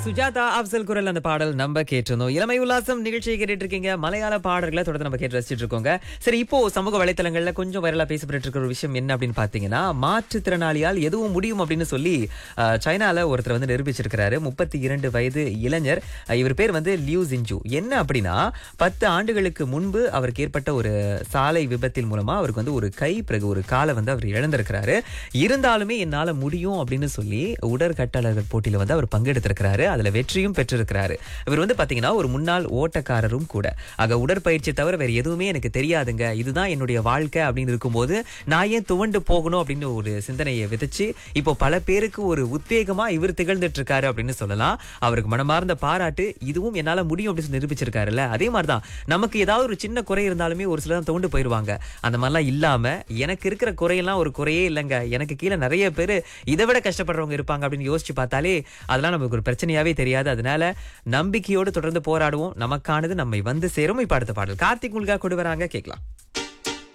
சுஜாதா அப்சல் குரல் அந்த பாடல் நம்ம கேட்டிருந்தோம் இளமை உல்லாசம் நிகழ்ச்சியை கேட்டுட்டு இருக்கீங்க மலையாள பாடல்களை தொடர்ந்து நம்ம கேட்டு ரசிச்சிட்டு இருக்கோங்க சரி இப்போ சமூக வலைத்தளங்கள்ல கொஞ்சம் வைரலா பேசப்பட்டு இருக்கிற ஒரு விஷயம் என்ன அப்படின்னு பாத்தீங்கன்னா மாற்றுத்திறனாளியால் எதுவும் முடியும் அப்படின்னு சொல்லி அஹ், சைனால ஒருத்தர் வந்து நிரூபிச்சிருக்கிறாரு முப்பத்தி இரண்டு வயது இளைஞர் அஹ், இவர் பேர் வந்து லியூ ஜின்ஜு என்ன அப்படின்னா பத்து ஆண்டுகளுக்கு முன்பு அவருக்கு ஏற்பட்ட ஒரு சாலை விபத்தின் மூலமா அவருக்கு வந்து ஒரு கை பிறகு ஒரு காலை வந்து அவர் இழந்திருக்கிறாரு இருந்தாலுமே என்னால முடியும் அப்படின்னு சொல்லி உடற்கட்டளர்கள் போட்டியில வந்து அவர் பங்கெடுத்திருக்கிறாரு அதுல வெற்றியும் பெற்றிருக்கிறாரு இவர் வந்து பாத்தீங்கன்னா ஒரு முன்னாள் ஓட்டக்காரரும் கூட ஆக உடற்பயிற்சி தவிர வேற எதுவுமே எனக்கு தெரியாதுங்க இதுதான் என்னுடைய வாழ்க்கை அப்படின்னு இருக்கும்போது நான் ஏன் துவண்டு போகணும் அப்படின்னு ஒரு சிந்தனையை விதைச்சு இப்போ பல பேருக்கு ஒரு உத்வேகமா இவர் திகழ்ந்துட்டு இருக்காரு அப்படின்னு சொல்லலாம் அவருக்கு மனமார்ந்த பாராட்டு இதுவும் என்னால முடியும் அப்படின்னு சொல்லி நிரூபிச்சிருக்காருல்ல அதே மாதிரிதான் நமக்கு ஏதாவது ஒரு சின்ன குறை இருந்தாலுமே ஒரு சிலர் துவண்டு போயிருவாங்க அந்த மாதிரிலாம் இல்லாம எனக்கு இருக்கிற குறையெல்லாம் ஒரு குறையே இல்லைங்க எனக்கு கீழே நிறைய பேர் இதை விட கஷ்டப்படுறவங்க இருப்பாங்க அப்படின்னு யோசிச்சு பார்த்தாலே அதெல்லாம் நமக்கு ஒரு பிரச்சனையாவே தெரியாது அதனால நம்பிக்கையோடு தொடர்ந்து போராடுவோம் நமக்கானது நம்மை வந்து சேரும் இப்ப அடுத்த பாடல் கார்த்திக் முல்கா கொண்டு வராங்க கேட்கலாம்